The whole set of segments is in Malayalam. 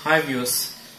ഹായ് വ്യൂസ്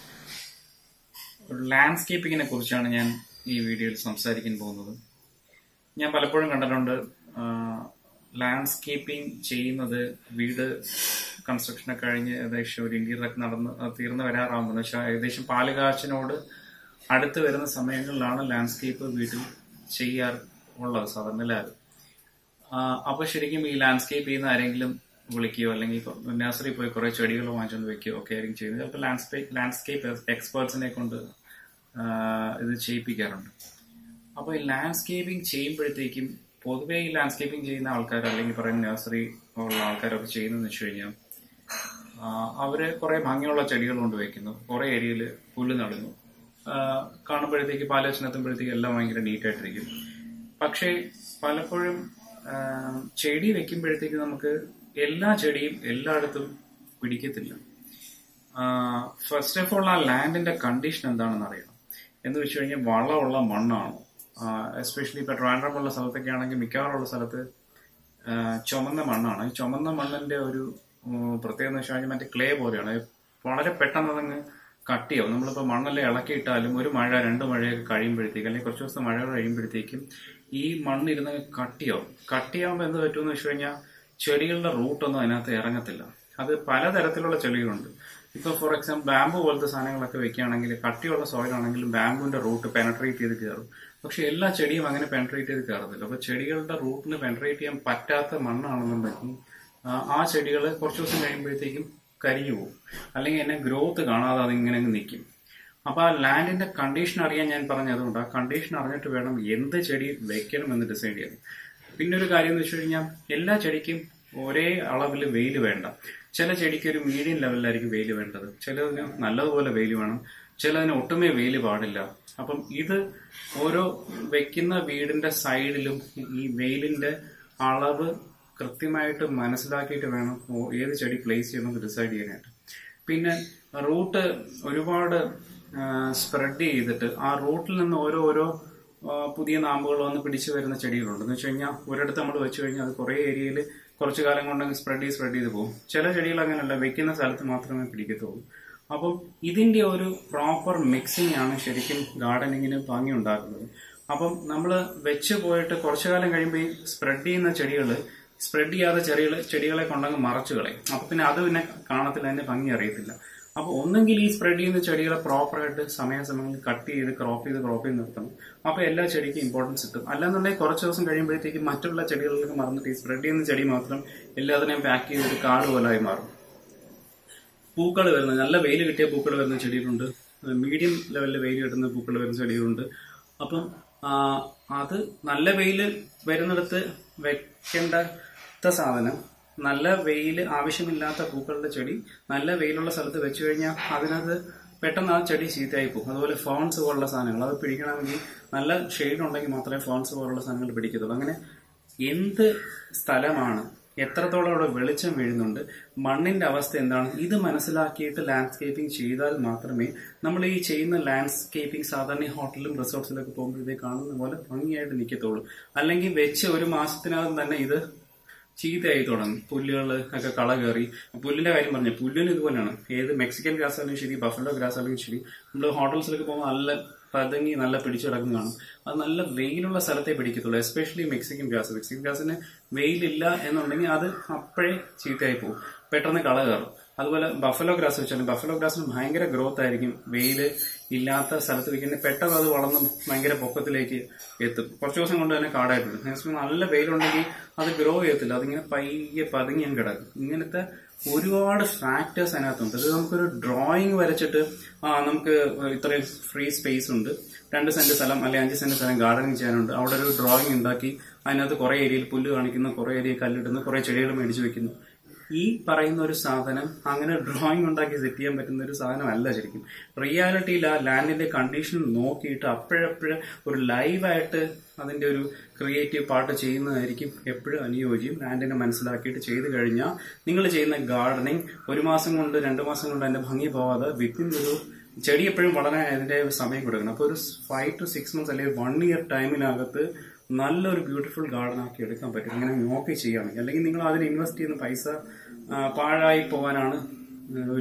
ലാൻഡ്സ്കേപ്പിങ്ങിനെ കുറിച്ചാണ് ഞാൻ ഈ വീഡിയോയിൽ സംസാരിക്കാൻ പോകുന്നത് ഞാൻ പലപ്പോഴും കണ്ടിട്ടുണ്ട് ലാൻഡ്സ്കേപ്പിംഗ് ചെയ്യുന്നത് വീട് കൺസ്ട്രക്ഷനൊക്കെ കഴിഞ്ഞ് ഏകദേശം ഒരു ഇന്റീരിയറൊക്കെ നടന്ന് തീർന്നു വരാറാകുമ്പോൾ പക്ഷേ ഏകദേശം പാലുകാച്ചിനോട് അടുത്ത് വരുന്ന സമയങ്ങളിലാണ് ലാൻഡ്സ്കേപ്പ് വീട്ടിൽ ചെയ്യാറുള്ളത് സാധാരണ എല്ലാവരും അപ്പൊ ശരിക്കും ഈ ലാൻഡ്സ്കേപ്പ് ചെയ്യുന്ന ആരെങ്കിലും വിളിക്കുകയോ അല്ലെങ്കിൽ നഴ്സറി പോയി കുറെ ചെടികൾ വാങ്ങിച്ചുകൊണ്ട് വെക്കുകയോ ഒക്കെ ആയിരിക്കും ചെയ്യുന്നത് ചിലപ്പോൾ ലാൻഡ്സ്കേപ്പ് ലാൻഡ്സ്കേപ്പ് എക്സ്പേർട്സിനെ കൊണ്ട് ഇത് ചെയ്യിപ്പിക്കാറുണ്ട് അപ്പോൾ ഈ ലാൻഡ്സ്കേപ്പിംഗ് ചെയ്യുമ്പോഴത്തേക്കും പൊതുവേ ഈ ലാൻഡ്സ്കേപ്പിംഗ് ചെയ്യുന്ന ആൾക്കാർ അല്ലെങ്കിൽ പറയുന്ന നഴ്സറി ഉള്ള ആൾക്കാരൊക്കെ ചെയ്യുന്നതെന്ന് വെച്ച് കഴിഞ്ഞാൽ അവര് കുറെ ഭംഗിയുള്ള ചെടികൾ കൊണ്ട് വെക്കുന്നു കുറെ ഏരിയയിൽ പുല്ല് നടുന്നു കാണുമ്പോഴത്തേക്ക് പാലച്ചനെത്തുമ്പോഴത്തേക്ക് എല്ലാം ഭയങ്കര നീറ്റായിട്ടിരിക്കും പക്ഷേ പലപ്പോഴും ചെടി വെക്കുമ്പോഴത്തേക്ക് നമുക്ക് എല്ലാ ചെടിയും എല്ലായിടത്തും പിടിക്കത്തില്ല ഫസ്റ്റ് ഓഫ് ഓൾ ആ ലാൻഡിന്റെ കണ്ടീഷൻ എന്താണെന്ന് അറിയണം എന്ന് വെച്ച് കഴിഞ്ഞാൽ വളമുള്ള മണ്ണാണോ എസ്പെഷ്യലി ഇപ്പൊ ട്രാൻഡ്രം ഉള്ള സ്ഥലത്തൊക്കെ ആണെങ്കിൽ മിക്കവാറുള്ള സ്ഥലത്ത് ചുമന്ന മണ്ണാണ് ഈ ചുമന്ന മണ്ണിന്റെ ഒരു പ്രത്യേകത എന്ന് വെച്ചാൽ മറ്റേ ക്ലേ പോലെയാണ് വളരെ പെട്ടെന്ന് അതങ്ങ് കട്ടിയാവും നമ്മളിപ്പോ മണ്ണെല്ലാം ഇളക്കിയിട്ടാലും ഒരു മഴ രണ്ട് മഴയൊക്കെ കഴിയുമ്പോഴത്തേക്കും അല്ലെങ്കിൽ കുറച്ച് ദിവസം മഴ കഴിയുമ്പോഴത്തേക്കും ഈ മണ്ണിരുന്ന് കട്ടിയാവും കട്ടിയാവുമ്പോൾ എന്ത് പറ്റുമെന്ന് വെച്ച് കഴിഞ്ഞാൽ ചെടികളുടെ റൂട്ടൊന്നും അതിനകത്ത് ഇറങ്ങത്തില്ല അത് പലതരത്തിലുള്ള ചെടികളുണ്ട് ഇപ്പൊ ഫോർ എക്സാമ്പിൾ ബാമ്പു പോലത്തെ സാധനങ്ങളൊക്കെ വെക്കുകയാണെങ്കിൽ കട്ടിയുള്ള സോയിലാണെങ്കിലും ബാമ്പുവിന്റെ റൂട്ട് പെനട്രേറ്റ് ചെയ്ത് കയറും പക്ഷെ എല്ലാ ചെടിയും അങ്ങനെ പെനട്രേറ്റ് ചെയ്ത് കയറത്തില്ല അപ്പൊ ചെടികളുടെ റൂട്ടിന് പെനട്രേറ്റ് ചെയ്യാൻ പറ്റാത്ത മണ്ണാണെന്നുണ്ടെങ്കിൽ ആ ചെടികൾ കുറച്ച് ദിവസം കഴിയുമ്പോഴത്തേക്കും കരിഞ്ഞു പോകും അല്ലെങ്കിൽ എന്നെ ഗ്രോത്ത് കാണാതെ അതിങ്ങനെ നിൽക്കും അപ്പൊ ആ ലാൻഡിന്റെ കണ്ടീഷൻ അറിയാൻ ഞാൻ പറഞ്ഞതുകൊണ്ട് ആ കണ്ടീഷൻ അറിഞ്ഞിട്ട് വേണം എന്ത് ചെടി വെക്കണം എന്ന് ഡിസൈഡ് ചെയ്യാൻ പിന്നെ ഒരു കാര്യം എന്ന് വെച്ച് കഴിഞ്ഞാൽ എല്ലാ ചെടിക്കും ഒരേ അളവിൽ വെയിൽ വേണ്ട ചില ചെടിക്ക് ഒരു മീഡിയം ലെവലിലായിരിക്കും വെയിൽ വേണ്ടത് ചിലതിന് നല്ലതുപോലെ വെയിൽ വേണം ചിലതിന് ഒട്ടുമേ വെയിൽ പാടില്ല അപ്പം ഇത് ഓരോ വെക്കുന്ന വീടിന്റെ സൈഡിലും ഈ വെയിലിന്റെ അളവ് കൃത്യമായിട്ട് മനസ്സിലാക്കിയിട്ട് വേണം ഏത് ചെടി പ്ലേസ് ചെയ്യണമെന്ന് ഡിസൈഡ് ചെയ്യാനായിട്ട് പിന്നെ റൂട്ട് ഒരുപാട് സ്പ്രെഡ് ചെയ്തിട്ട് ആ റൂട്ടിൽ നിന്ന് ഓരോ ഓരോ പുതിയ നാമ്പുകൾ വന്ന് പിടിച്ചു വരുന്ന ചെടികളുണ്ട് എന്ന് വെച്ച് കഴിഞ്ഞാൽ ഒരിടത്ത് നമ്മൾ വെച്ച് കഴിഞ്ഞാൽ അത് കുറേ ഏരിയയിൽ കുറച്ചു കാലം കൊണ്ടങ്ങ് സ്പ്രെഡ് ചെയ്ത് സ്പ്രെഡ് ചെയ്ത് പോകും ചില ചെടികൾ അങ്ങനെയല്ല വെക്കുന്ന സ്ഥലത്ത് മാത്രമേ പിടിക്കത്തുള്ളൂ അപ്പം ഇതിന്റെ ഒരു പ്രോപ്പർ മിക്സിംഗ് ആണ് ശരിക്കും ഗാർഡനിങ്ങിന് ഭംഗി ഉണ്ടാക്കുന്നത് അപ്പം നമ്മൾ വെച്ച് പോയിട്ട് കുറച്ചു കാലം കഴിയുമ്പോൾ ഈ സ്പ്രെഡ് ചെയ്യുന്ന ചെടികൾ സ്പ്രെഡ് ചെയ്യാതെ ചെറിയ ചെടികളെ കൊണ്ടങ്ങ് മറച്ചു കളയും അപ്പൊ പിന്നെ അത് പിന്നെ കാണത്തില്ല അതിന്റെ ഭംഗി അറിയത്തില്ല അപ്പൊ ഒന്നെങ്കിൽ ഈ സ്പ്രെഡ് ചെയ്യുന്ന ചെടികളെ പ്രോപ്പറായിട്ട് സമയാസമയങ്ങളിൽ കട്ട് ചെയ്ത് ക്രോപ്പ് ചെയ്ത് ക്രോപ്പ് ചെയ്ത് നിർത്തണം അപ്പൊ എല്ലാ ചെടിക്കും ഇമ്പോർട്ടൻസ് കിട്ടും അല്ലാന്നുണ്ടെങ്കിൽ കുറച്ച് ദിവസം കഴിയുമ്പോഴത്തേക്ക് മറ്റുള്ള ചെടികളിലേക്ക് മറന്നിട്ട് ഈ സ്പ്രെഡ് ചെയ്യുന്ന ചെടി മാത്രം എല്ലാത്തിനെയും പാക്ക് ചെയ്തിട്ട് കാട് പോലായി മാറും പൂക്കൾ വരുന്ന നല്ല വെയിൽ കിട്ടിയ പൂക്കൾ വരുന്ന ചെടികളുണ്ട് മീഡിയം ലെവലിൽ വെയിൽ കിട്ടുന്ന പൂക്കൾ വരുന്ന ചെടികളുണ്ട് അപ്പം അത് നല്ല വെയിൽ വരുന്നിടത്ത് വെക്കേണ്ട സാധനം നല്ല വെയിൽ ആവശ്യമില്ലാത്ത പൂക്കളുടെ ചെടി നല്ല വെയിലുള്ള സ്ഥലത്ത് വെച്ചു കഴിഞ്ഞാൽ അതിനകത്ത് പെട്ടെന്ന് ആ ചെടി ചീത്തയായി പോകും അതുപോലെ ഫോൺസ് പോലുള്ള സാധനങ്ങൾ അത് പിടിക്കണമെങ്കിൽ നല്ല ഷെയ്ഡ് ഉണ്ടെങ്കിൽ മാത്രമേ ഫോൺസ് പോലുള്ള സാധനങ്ങൾ പിടിക്കത്തുള്ളൂ അങ്ങനെ എന്ത് സ്ഥലമാണ് എത്രത്തോളം അവിടെ വെളിച്ചം വീഴുന്നുണ്ട് മണ്ണിന്റെ അവസ്ഥ എന്താണ് ഇത് മനസ്സിലാക്കിയിട്ട് ലാൻഡ്സ്കേപ്പിംഗ് ചെയ്താൽ മാത്രമേ നമ്മൾ ഈ ചെയ്യുന്ന ലാൻഡ്സ്കേപ്പിംഗ് സാധാരണ ഹോട്ടലിലും റിസോർട്ട്സിലൊക്കെ പോകുമ്പോഴത്തേക്ക് കാണുന്ന പോലെ ഭംഗിയായിട്ട് നിൽക്കത്തുള്ളൂ അല്ലെങ്കിൽ വെച്ച് ഒരു മാസത്തിനകം തന്നെ ഇത് ചീത്തയായി തുടങ്ങും പുല്ലുകൾ ഒക്കെ കള കയറി പുല്ലിന്റെ കാര്യം പറഞ്ഞു പുല്ലിന് ഇതുപോലെയാണ് ഏത് മെക്സിക്കൻ ഗ്രാസ് ആണെങ്കിലും ശരി ബഫലോ ഗ്രാസ് ആണെങ്കിലും ശരി നമ്മൾ ഹോട്ടൽസിലൊക്കെ പോകുമ്പോൾ നല്ല പതുങ്ങി നല്ല പിടിച്ചു കിടക്കുന്ന കാണും അത് നല്ല വെയിലുള്ള സ്ഥലത്തെ പിടിക്കത്തുള്ളൂ എസ്പെഷ്യലി മെക്സിക്കൻ ഗ്രാസ് മെക്സിക്കൻ ഗ്രാസിന് വെയിലില്ല എന്നുണ്ടെങ്കിൽ അത് അപ്പോഴേ ചീത്തയായി പോകും പെട്ടെന്ന് കള കയറും അതുപോലെ ബഫലോ ഗ്രാസ് വെച്ചാൽ ബഫലോ ഗ്രാസിന് ഭയങ്കര ഗ്രോത്ത് ആയിരിക്കും വെയില് ഇല്ലാത്ത സ്ഥലത്ത് വെക്കുന്ന പെട്ടെന്ന് അത് വളർന്ന് ഭയങ്കര പൊക്കത്തിലേക്ക് എത്തും കുറച്ച് ദിവസം കൊണ്ട് തന്നെ കാടായിട്ടുണ്ട് നല്ല വെയിലുണ്ടെങ്കിൽ അത് ഗ്രോ ചെയ്യത്തില്ല അതിങ്ങനെ പയ്യെ പതുങ്ങി അങ്ങ് കിടക്കും ഇങ്ങനത്തെ ഒരുപാട് ഫാക്ടേഴ്സ് അതിനകത്തുണ്ട് ഇത് നമുക്കൊരു ഡ്രോയിങ് വരച്ചിട്ട് ആ നമുക്ക് ഇത്രയും ഫ്രീ സ്പേസ് ഉണ്ട് രണ്ട് സെന്റ് സ്ഥലം അല്ലെങ്കിൽ അഞ്ച് സെന്റ് സ്ഥലം ഗാർഡനിങ് ചെയ്യാനുണ്ട് അവിടെ ഒരു ഡ്രോയിങ് ഉണ്ടാക്കി അതിനകത്ത് കുറെ ഏരിയയിൽ പുല്ല് കാണിക്കുന്നു കുറെ ഏരിയ കല്ലിടുന്നു കുറെ ചെടികൾ മേടിച്ചു വെക്കുന്നു ഈ പറയുന്ന ഒരു സാധനം അങ്ങനെ ഡ്രോയിങ് ഉണ്ടാക്കി സെറ്റ് ചെയ്യാൻ പറ്റുന്ന ഒരു സാധനമല്ല ശരിക്കും റിയാലിറ്റിയിൽ ആ ലാൻഡിന്റെ കണ്ടീഷൻ നോക്കിയിട്ട് അപ്പോഴപ്പോഴും ഒരു ലൈവായിട്ട് അതിന്റെ ഒരു ക്രിയേറ്റീവ് പാർട്ട് ചെയ്യുന്നതായിരിക്കും എപ്പോഴും അനുയോജ്യം ലാൻഡിനെ മനസ്സിലാക്കിയിട്ട് ചെയ്തു കഴിഞ്ഞാൽ നിങ്ങൾ ചെയ്യുന്ന ഗാർഡനിങ് ഒരു മാസം കൊണ്ട് രണ്ടു മാസം കൊണ്ട് അതിന്റെ ഭംഗി പോവാതെ വിത്തിൻ ഒരു ചെടി എപ്പോഴും വളരാൻ അതിന്റെ സമയം കൊടുക്കണം അപ്പോൾ ഒരു ഫൈവ് ടു സിക്സ് മന്ത്സ് അല്ലെങ്കിൽ വൺ ഇയർ ടൈമിനകത്ത് നല്ലൊരു ബ്യൂട്ടിഫുൾ ഗാർഡൻ ആക്കി എടുക്കാൻ പറ്റും ഇങ്ങനെ നോക്കി ചെയ്യുകയാണെങ്കിൽ അല്ലെങ്കിൽ നിങ്ങൾ അതിൽ ഇൻവെസ്റ്റ് ചെയ്യുന്ന പൈസ ആ, പാഴായി പോകാനാണ് ഒരു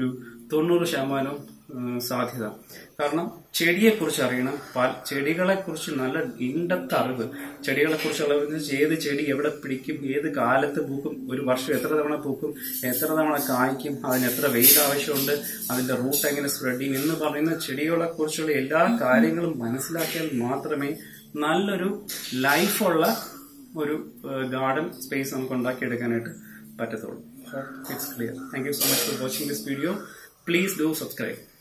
തൊണ്ണൂറ് ശതമാനവും ഉം, സാധ്യത കാരണം ചെടിയെ കുറിച്ച് അറിയണം പ- ചെടികളെ കുറിച്ച് നല്ല ഇണ്ടത്ത് അറിവ് ചെടികളെ കുറിച്ച് അറിവ് ഏത് ചെടി എവിടെ പിടിക്കും ഏത് കാലത്ത് പൂക്കും ഒരു വർഷം എത്ര തവണ പൂക്കും എത്ര തവണ കായ്ക്കും അതിന് എത്ര വെയിൽ ആവശ്യമുണ്ട് അതിന്റെ റൂട്ട് എങ്ങനെ സ്പ്രെഡ് ചെയ്യും എന്ന് പറയുന്ന ചെടികളെ കുറിച്ചുള്ള എല്ലാ കാര്യങ്ങളും മനസ്സിലാക്കിയാൽ മാത്രമേ നല്ലൊരു ലൈഫുള്ള ഒരു ഗാർഡൻ സ്പേസ് നമുക്ക് ഉണ്ടാക്കിയെടുക്കാനായിട്ട് പറ്റത്തുള്ളൂ it's clear thank you so much for watching this video please do subscribe